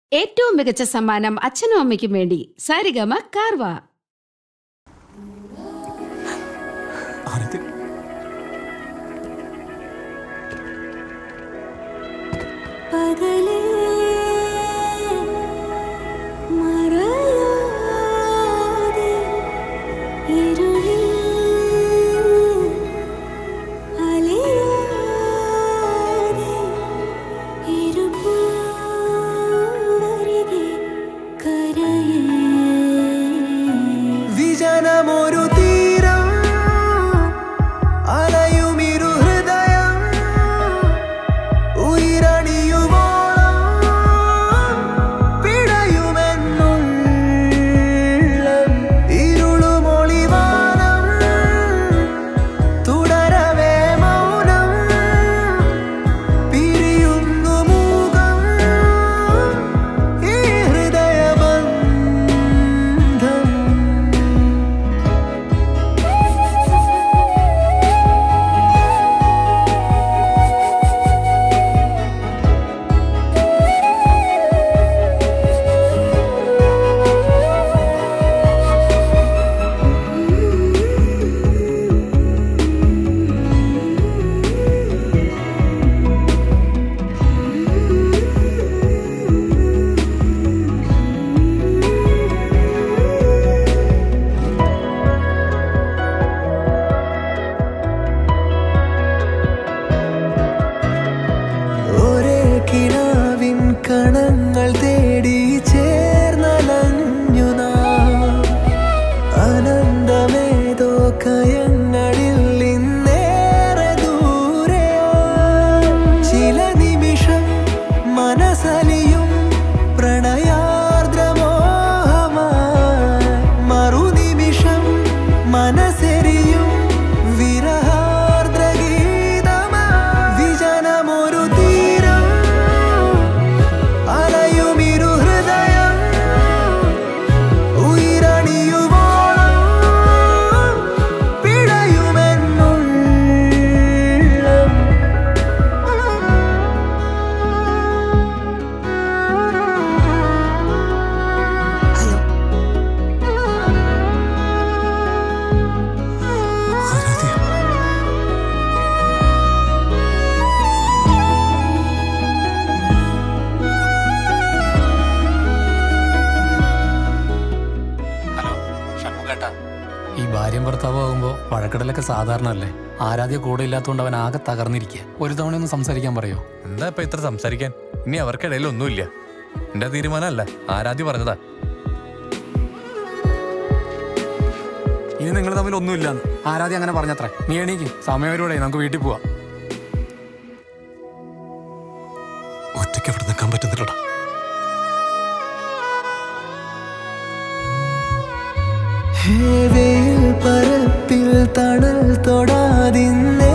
ഏറ്റവും മികച്ച സമ്മാനം അച്ഛനും അമ്മയ്ക്കും വേണ്ടി സാരിഗമ കാർവ ആരതി പകലേ മറയാതെ ഇരുളിൽ അലയാതെ ഇരുപൂരരികെ കരയേ വിജനമൊരു തീരം അലയുമിരു ഹൃദയം ഉയരണിയുവോളം പിടയുമെന്നുള്ളം ഇരുളുമൊളിവാനം തുടരവേ മൗനം പിരിയുന്നു മൂകം ഈ ഹൃദയബന്ധം ഒരേ കിനാവിൻ കണങ്ങൾ തേടി ചേർന്നലഞ്ഞു നാം അനന്തമേതോ കയങ്ങളിൽ നിന്നേറെ ദൂരെയോ ചില നിമിഷം മനസ്സലിയും പ്രണയാർദ്രമോഹമായി മറുനിമിഷം മനസ്സെരിയും വിരഹാർദ്രഗീതമാ വിജനമൊരു തീരം അലയുമിരു ഹൃദയം ഉയരണിയുവോളം പിടയുമെന്നുള്ളം ആരാധ്യ ഹലോ ഷൺമുഖേട്ടാ ഈ ഭാര്യയും ഭർത്താവുമാകുമ്പോൾ വഴക്കിടലൊക്കെ സാധാരണ അല്ലേ ആരാധ്യ കൂടെ ഇല്ലാത്തതുകൊണ്ട് അവൻ ആകെ തകർന്നിരിക്കുക ഒരു തവണ ഒന്ന് സംസാരിക്കാൻ പറയോ എന്താ ഇപ്പൊ ഇത്ര സംസാരിക്കാൻ ഇനി അവർക്കിടയിൽ ഒന്നുമില്ല എന്റെ തീരുമാനമല്ല ആരാധ്യ പറഞ്ഞതാ ഇനി നിങ്ങൾ തമ്മിൽ ഒന്നുമില്ലാന്ന് ആരാധ്യ അങ്ങനെ പറഞ്ഞത്രേ നീ എണീക്ക് സമയം ഒരുപാടെ നമുക്ക് വീട്ടിൽ പോവാം ഒറ്റയ്ക്ക് അവിടെ നിൽക്കാൻ പറ്റുന്നില്ലടാ ഹേ വെയിൽ പരപ്പിൽ തണൽ തൊടാതിന്നേ